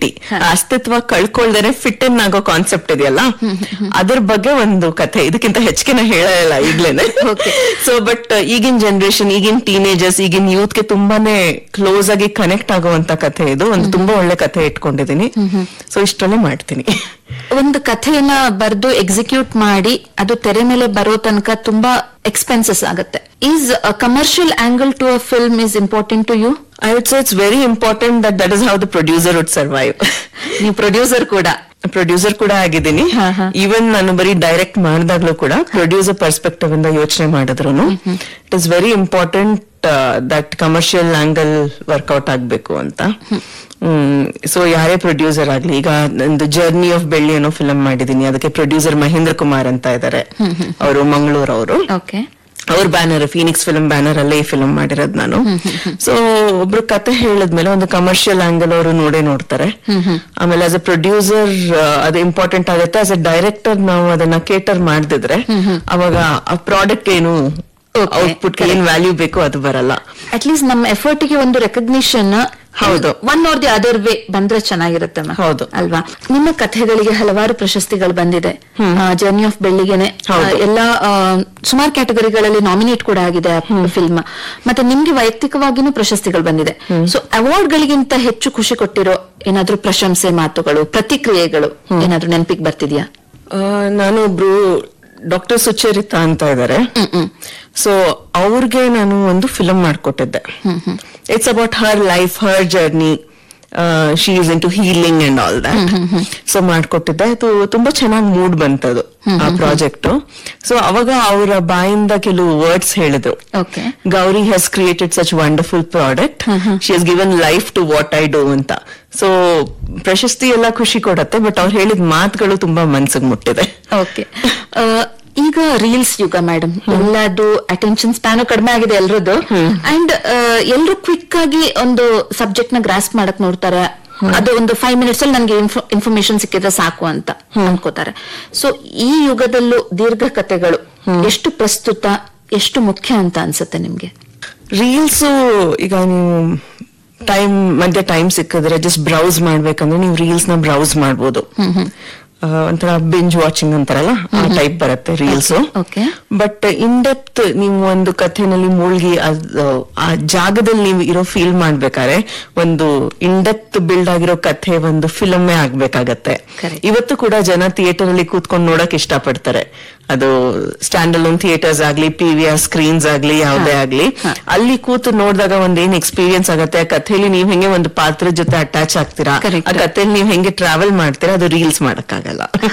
ಇನ್ಯಾಕ್ಟಿವಿಟಿ ಅಸ್ತಿತ್ವ ಕಳ್ಕೊಳ್ದೇನೆ ಫಿಟ್ ಇನ್ ಆಗೋ ಕಾನ್ಸೆಪ್ಟ್ ಇದೆಯಲ್ಲ ಅದ್ರ ಬಗ್ಗೆ ಒಂದು ಕಥೆ ಇದಕ್ಕಿಂತ ಹೆಚ್ಚಿಗೆ ನಾ ಹೇಳಲ್ಲ ಈಗ್ಲೇನೆ ಸೊ ಬಟ್ ಈಗಿನ ಜನರೇಷನ್ ಈಗಿನ ಟೀನೇಜರ್ಸ್ ಈಗಿನ ಯೂತ್ ಗೆ ತುಂಬಾನೇ ಕ್ಲೋಸ್ ಆಗಿ ಕನೆಕ್ಟ್ ಆಗುವಂತ ಕಥೆ ಇದು ಒಂದು ತುಂಬಾ ಒಳ್ಳೆ ಕಥೆ ಇಟ್ಕೊಂಡಿದೀನಿ ಸೊ ಇಷ್ಟರಲ್ಲೇ ಮಾಡ್ತೀನಿ ಒಂದು ಕಥೆಯನ್ನ ಬರೆದು ಎಕ್ಸಿಕ್ಯೂಟ್ ಮಾಡಿ ಅದು ತೆರೆ ಮೇಲೆ ಬರೋ ತನಕ ತುಂಬಾ ಎಕ್ಸ್ಪೆನ್ಸಸ್ ಆಗುತ್ತೆ is commercial angle to a film is important to you I would say it's very important that that is how the producer would survive ನೀವು ಪ್ರೊಡ್ಯೂಸರ್ ಕೂಡ ಪ್ರೊಡ್ಯೂಸರ್ ಕೂಡ ಆಗಿದ್ದೀನಿ ಹಾ, ಹಾ. ಈವನ್ ನಾನು ಬರೀ ಡೈರೆಕ್ಟ್ ಮಾಡಿದಾಗ್ಲೂ ಕೂಡ ಪ್ರೊಡ್ಯೂಸರ್ ಪರ್ಸ್ಪೆಕ್ಟಿವ್ ಇಂದ ಯೋಚನೆ ಮಾಡಿದ್ರು it is very important that commercial angle work out ಆಗ್ಬೇಕು ಅಂತ ಸೊ ಯಾರೇ ಪ್ರೊಡ್ಯೂಸರ್ ಆಗ್ಲಿ ಈಗ ನಂದು ಜರ್ನಿ ಆಫ್ ಬೆಳ್ಳಿ ಅನ್ನೋ ಫಿಲಂ ಮಾಡಿದೀನಿ ಅದಕ್ಕೆ ಪ್ರೊಡ್ಯೂಸರ್ ಮಹೇಂದ್ರ ಕುಮಾರ್ ಅಂತ ಇದ್ದಾರೆ ಅವರು ಮಂಗಳೂರು ಅವರು ಓಕೆ ಅವ್ರ ಬ್ಯಾನರ್ ಫೀನಿಕ್ಸ್ ಫಿಲ್ಮ್ ಬ್ಯಾನರ್ ಅಲ್ಲೇ ಈ ಫಿಲ್ಮ್ ಮಾಡಿರೋದ್ ನಾನು ಸೊ ಒಬ್ರು ಕತೆ ಹೇಳಿದ್ಮೇಲೆ ಒಂದು ಕಮರ್ಷಿಯಲ್ ಆಂಗಲ್ ಅವರು ನೋಡೇ ನೋಡ್ತಾರೆ ಆಮೇಲೆ ಆಸ್ ಅ ಪ್ರೊಡ್ಯೂಸರ್ ಅದು ಇಂಪಾರ್ಟೆಂಟ್ ಆಗುತ್ತೆ ಆಸ್ ಅ ಡೈರೆಕ್ಟರ್ ನಾವು ಅದನ್ನ ಕೇಟರ್ ಮಾಡ್ದಿದ್ರೆ ಅವಾಗ ಆ ಪ್ರಾಡಕ್ಟ್ ಏನು Okay, ಔಟ್ಪುಟ್ ಏನ್ ವ್ಯಾಲ್ಯೂ ಬೇಕು ಅದು ಬರಲ್ಲ ಅಟ್ ಲೀಸ್ಟ್ ನಮ್ಮ ಎಫರ್ಟ್ ಗೆ ಒಂದು ರೆಕಗ್ನಿಷನ್ ಹೌದು. One or the other way ಬಂದ್ರೆ ಚೆನ್ನಾಗಿರುತ್ತೆ ma'am. ಹೌದು. ಅಲ್ವಾ ನಿಮ್ಮ ಕಥೆಗಳಿಗೆ ಹಲವಾರು ಪ್ರಶಸ್ತಿಗಳು ಬಂದಿದೆ ಜರ್ನಿ ಆಫ್ ಬೆಳ್ಳಿಗೆನೆ ಹೌದು. ಆ, ಎಲ್ಲ ಸುಮಾರು ಕ್ಯಾಟಗರಿಗಳಲ್ಲಿ ನಾಮಿನೇಟ್ ಕೂಡ ಆಗಿದೆ ಫಿಲ್ಮ್ ಮತ್ತೆ ನಿಮ್ಗೆ ವೈಯಕ್ತಿಕವಾಗಿನೂ ಪ್ರಶಸ್ತಿಗಳು ಬಂದಿದೆ ಸೊ ಅವಾರ್ಡ್ ಗಳಿಗಿಂತ ಹೆಚ್ಚು ಖುಷಿ ಕೊಟ್ಟಿರೋ ಏನಾದ್ರೂ ಪ್ರಶಂಸೆ ಮಾತುಗಳು ಪ್ರತಿಕ್ರಿಯೆಗಳು ಏನಾದ್ರೂ ನೆನಪಿಗೆ ಬರ್ತಿದ್ಯಾ ಆ, ನಾನು ಒಬ್ರು ಡಾಕ್ಟರ್ ಸುಚರಿತಾ ಅಂತ ಇದ್ದಾರೆ ಸೊ ಅವ್ರಿಗೆ ನಾನು ಒಂದು ಫಿಲಂ ಮಾಡ್ಕೊಟ್ಟಿದ್ದೆ it's about her life her journey she is into healing and all that so ಮಾಡ್ಕೊಟ್ಟಿದ್ದೆ ಅದು ತುಂಬಾ ಚೆನ್ನಾಗಿ ಮೂಡ್ ಬಂತದು ಆ ಪ್ರಾಜೆಕ್ಟ್ ಸೊ ಅವಾಗ ಅವರ ಬಾಯಿಂದ ಕೆಲವು ವರ್ಡ್ಸ್ ಹೇಳಿದ್ರು okay Gauri has created such wonderful product she has given life to what I do ಅಂತ ಸೊ ಪ್ರಶಸ್ತಿ ಎಲ್ಲ ಖುಷಿ ಕೊಡತ್ತೆ ಬಟ್ ಅವ್ರು ಹೇಳಿದ ಮಾತುಗಳು ತುಂಬಾ ಮನ್ಸಿಗೆ ಮುಟ್ಟಿದೆ ಓಕೆ ಈಗ ರೀಲ್ಸ್ ಯುಗ ಮೇಡಮ್ ಎಲ್ಲದು ಅಟೆನ್ಷನ್ ಸ್ಪ್ಯಾನು ಕಡಿಮೆ ಆಗಿದೆ ಎಲ್ರದ್ದು ಅಂಡ್ ಎಲ್ರು ಕ್ವಿಕ್ ಆಗಿ ಒಂದು ಸಬ್ಜೆಕ್ಟ್ ನ ಗ್ರಾಸ್ ಮಾಡಕ್ ನೋಡ್ತಾರೆ ಅದು ಒಂದು ಫೈವ್ ಮಿನಿಟ್ಸ್ ಅಲ್ಲಿ ನನಗೆ ಇನ್ಫಾರ್ಮೇಶನ್ ಸಿಕ್ಕಿದ್ರೆ ಸಾಕು ಅಂತ ಅನ್ಕೋತಾರೆ ಸೊ ಈ ಯುಗದಲ್ಲೂ ದೀರ್ಘ ಕಥೆಗಳು ಎಷ್ಟು ಪ್ರಸ್ತುತ ಎಷ್ಟು ಮುಖ್ಯ ಅಂತ ಅನ್ಸುತ್ತೆ ನಿಮ್ಗೆ ರೀಲ್ಸ್ ಈಗ ನೀವು ಟೈಮ್ ಮಧ್ಯೆ ಟೈಮ್ ಸಿಕ್ಕಿದ್ರೆ ಜಸ್ಟ್ ಬ್ರೌಸ್ ಮಾಡ್ಬೇಕಂದ್ರೆ ನೀವು ರೀಲ್ಸ್ ನ ಬ್ರೌಸ್ ಮಾಡ್ಬೋದು ಆ, ಒಂಥರ ಬಿಂಜ್ ವಾಚಿಂಗ್ ಅಂತಾರಲ್ಲ ಆ ಟೈಪ್ ಬರುತ್ತೆ reels Okay. But in depth ನೀವು ಒಂದು ಕಥೆನಲ್ಲಿ ಮುಳುಗಿ ಅದ್- ಆ ಜಾಗದಲ್ಲಿ ನೀವು ಇರೋ ಫೀಲ್ ಮಾಡ್ಬೇಕಾದ್ರೆ ಒಂದು ಇನ್ ಡೆಪ್ತ್ ಬಿಲ್ಡ್ ಆಗಿರೋ ಕಥೆ ಒಂದು ಫಿಲಮ್ಮೇ ಆಗ್ಬೇಕಾಗತ್ತೆ Correct. ಇವತ್ತು ಕೂಡ ಜನ ಥಿಯೇಟರ್ ಅಲ್ಲಿ ಕೂತ್ಕೊಂಡು ನೋಡಕ್ ಇಷ್ಟಪಡ್ತಾರೆ ಅದು ಸ್ಟ್ಯಾಂಡ್ ಅಲೋನ್ ಥಿಯೇಟರ್ಸ್ ಆಗ್ಲಿ ಪಿ ವಿ ಆರ್ ಸ್ಕ್ರೀನ್ಸ್ ಆಗ್ಲಿ ಯಾವ್ದೇ ಆಗ್ಲಿ ಅಲ್ಲಿ ಕೂತು ನೋಡಿದಾಗ ಒಂದ್ ಏನ್ ಎಕ್ಸ್ಪೀರಿಯನ್ಸ್ ಆಗತ್ತೆ ಆ ಕಥೆಯಲ್ಲಿ ನೀವ್ ಹೆಂಗೆ ಒಂದು ಪಾತ್ರದ ಜೊತೆ ಅಟ್ಯಾಚ್ ಆಗ್ತೀರಾ Correct. ಆ ಕಥೆಯಲ್ಲಿ ನೀವ್ ಹೆಂಗೆ ಟ್ರಾವೆಲ್ ಮಾಡ್ತೀರಾ ಅದು ರೀಲ್ಸ್ ಮಾಡಕ್ಕಾಗಲ್ಲ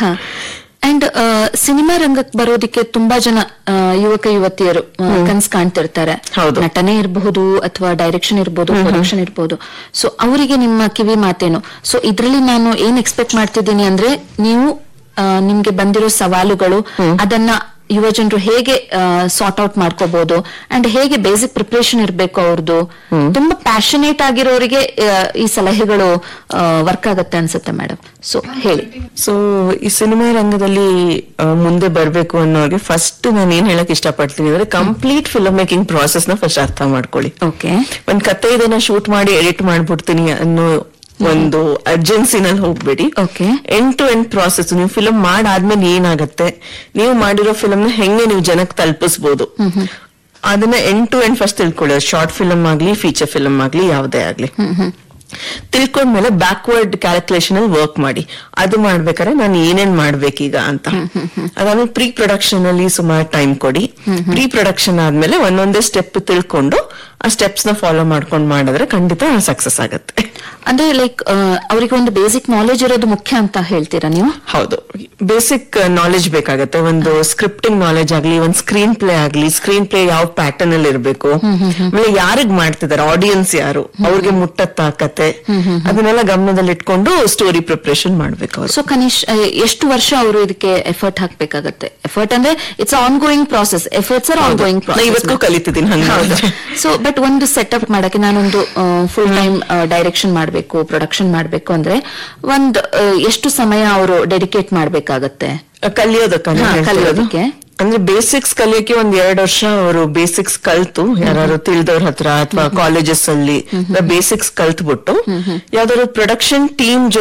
ಅಂಡ್ ಸಿನಿಮಾ ರಂಗಕ್ಕೆ ಬರೋದಕ್ಕೆ ತುಂಬಾ ಜನ ಆ, ಯುವಕ ಯುವತಿಯರು ಆ, ಕನ್ಸ್ ಕಾಣ್ತಿರ್ತಾರೆ ಹೌದು. ನಟನೆ ಇರಬಹುದು ಅಥವಾ ಡೈರೆಕ್ಷನ್ ಇರಬಹುದು ಪ್ರೊಡಕ್ಷನ್ ಇರಬಹುದು ಸೊ ಅವರಿಗೆ ನಿಮ್ಮ ಕಿವಿ ಮಾತೇನು ಸೊ ಇದ್ರಲ್ಲಿ ನಾನು ಏನ್ ಎಕ್ಸ್ಪೆಕ್ಟ್ ಮಾಡ್ತಿದ್ದೀನಿ ಅಂದ್ರೆ ನೀವು ಆ, ನಿಮ್ಗೆ ಬಂದಿರೋ ಸವಾಲುಗಳು ಅದನ್ನ ಯುವ ಜನರು ಹೇಗೆ ಸಾರ್ಟ್ ಔಟ್ ಮಾಡ್ಕೋಬಹುದು ಅಂಡ್ ಹೇಗೆ ಬೇಸಿಕ್ ಪ್ರಿಪರೇಷನ್ ಇರಬೇಕು ಅವ್ರದ್ದು ತುಂಬಾ ಪ್ಯಾಷನೇಟ್ ಆಗಿರೋರಿಗೆ ಆ, ಈ ಸಲಹೆಗಳು ವರ್ಕ್ ಆಗತ್ತೆ ಅನ್ಸುತ್ತೆ ಮೇಡಮ್ ಸೊ ಹೇಳಿ ಸೊ ಈ ಸಿನಿಮಾ ರಂಗದಲ್ಲಿ ಆ, ಮುಂದೆ ಬರ್ಬೇಕು ಅನ್ನೋರಿಗೆ ಫಸ್ಟ್ ನಾನು ಏನ್ ಹೇಳಕ್ ಇಷ್ಟಪಡ್ತೀನಿ ಅಂದ್ರೆ ಕಂಪ್ಲೀಟ್ ಫಿಲ್ಮ್ ಮೇಕಿಂಗ್ ಪ್ರಾಸೆಸ್ ನ ಫಸ್ಟ್ ಅರ್ಥ ಮಾಡ್ಕೊಳ್ಳಿ ಓಕೆ ಒಂದ್ ಕತೆ ಇದನ್ನ ಶೂಟ್ ಮಾಡಿ ಎಡಿಟ್ ಮಾಡ್ಬಿಡ್ತೀನಿ ಅನ್ನೋ ಒಂದು ಅರ್ಜೆನ್ಸಿನಲ್ಲಿ ಹೋಗ್ಬೇಡಿ Okay. End to end process ನೀವು ಫಿಲಮ್ ಮಾಡಾದ್ಮೇಲೆ ಏನಾಗತ್ತೆ ನೀವು ಮಾಡಿರೋ ಫಿಲಮ್ ನ ಹೆಂಗೆ ನೀವು ಜನಕ್ಕೆ ತಲುಪಿಸ್ಬೋದು ಅದನ್ನ ಎಂಡ್ ಟು ಎಂಡ್ ಫಸ್ಟ್ ತಿಳ್ಕೊಳ್ಳಿ ಶಾರ್ಟ್ ಫಿಲಮ್ ಆಗ್ಲಿ ಫೀಚರ್ ಫಿಲಮ್ ಆಗ್ಲಿ ಯಾವುದೇ ಆಗ್ಲಿ ತಿಳ್ಕೊಂಡ್ಮೇಲೆ ಬ್ಯಾಕ್ವರ್ಡ್ ಕ್ಯಾಲ್ಕುಲೇಷನ್ ಅಲ್ಲಿ ವರ್ಕ್ ಮಾಡಿ ಅದು ಮಾಡ್ಬೇಕಾದ್ರೆ ನಾನು ಏನೇನ್ ಮಾಡ್ಬೇಕೀಗ ಅಂತ ಅದಾದ್ಮೇಲೆ ಪ್ರೀ ಪ್ರೊಡಕ್ಷನ್ ಅಲ್ಲಿ ಸುಮಾರು ಟೈಮ್ ಕೊಡಿ ಪ್ರೀ ಪ್ರೊಡಕ್ಷನ್ ಆದ್ಮೇಲೆ ಒಂದೊಂದೇ ಸ್ಟೆಪ್ ತಿಳ್ಕೊಂಡು ಆ ಸ್ಟೆಪ್ಸ್ ನ ಫಾಲೋ ಮಾಡ್ಕೊಂಡು ಮಾಡಿದ್ರೆ ಖಂಡಿತ ಸಕ್ಸಸ್ ಆಗತ್ತೆ ಅಂದ್ರೆ ಲೈಕ್ ಅವರಿಗೆ ಒಂದು ಬೇಸಿಕ್ ನಾಲೆಜ್ ಇರೋದು ಮುಖ್ಯ ಅಂತ ಹೇಳ್ತೀರಾ ನೀವು ಹೌದು ಬೇಸಿಕ್ ನಾಲೆಜ್ ಬೇಕಾಗತ್ತೆ ಒಂದು ಸ್ಕ್ರಿಪ್ಟಿಂಗ್ ನಾಲೆಜ್ ಆಗ್ಲಿ ಒಂದ್ ಸ್ಕ್ರೀನ್ ಪ್ಲೇ ಆಗ್ಲಿ ಸ್ಕ್ರೀನ್ ಪ್ಲೇ ಯಾವ ಪ್ಯಾಟರ್ನ್ ಅಲ್ಲಿ ಇರ್ಬೇಕು ಆಮೇಲೆ ಯಾರಿಗ್ ಮಾಡ್ತಿದ್ದಾರೆ ಆಡಿಯನ್ಸ್ ಯಾರು ಅವ್ರಿಗೆ ಮುಟ್ಟತ್ತಾ ಕತೆ ಅದನ್ನೆಲ್ಲ ಗಮನದಲ್ಲಿ ಇಟ್ಕೊಂಡು ಸ್ಟೋರಿ ಪ್ರಿಪರೇಷನ್ ಮಾಡ್ಬೇಕು ಅವ್ರು ಸೊ ಕನಿಷ್ ಆ, ಎಷ್ಟು ವರ್ಷ ಅವರು ಇದಕ್ಕೆ ಎಫರ್ಟ್ ಹಾಕ್ಬೇಕಾಗತ್ತೆ ಎಫರ್ಟ್ ಅಂದ್ರೆ it's ongoing process efforts are ongoing ನಾ ಇವತ್ತಿಗೂ ಕಲಿತಿದ್ದೀನಿ ಹಂಗ ಸೊ ಬಟ್ ಒಂದು ಸೆಟಪ್ ಮಾಡಕ್ಕೆ ನಾನೊಂದು ಫುಲ್ ಟೈಮ್ ಡೈರೆಕ್ಷನ್ ಮಾಡಬೇಕು ಪ್ರೊಡಕ್ಷನ್ ಮಾಡಬೇಕು ಅಂದ್ರೆ ಒಂದ್ ಆ, ಎಷ್ಟು ಸಮಯ ಅವರು ಡೆಡಿಕೇಟ್ ಮಾಡ್ಬೇಕಾಗತ್ತೆ ಕಲಿಯೋದಕ್ಕ ಹಾ, ಕಲಿಯೋದಕ್ಕೆ. ಅಂದ್ರೆ ಬೇಸಿಕ್ಸ್ ಕಲಿಯಕ್ಕೆ ಒಂದ್ ಎರಡ್ ವರ್ಷ ಅವರು ಬೇಸಿಕ್ಸ್ ಕಲ್ತು ಯಾರು ತಿಳಿದವ್ರ ಹತ್ರ ಅಥವಾ ಕಾಲೇಜಸ್ ಅಲ್ಲಿ ಬೇಸಿಕ್ಸ್ ಕಲ್ತ್ಬಿಟ್ಟು ಯಾವ್ದಾದ್ರು ಪ್ರೊಡಕ್ಷನ್ ಟೀಮ್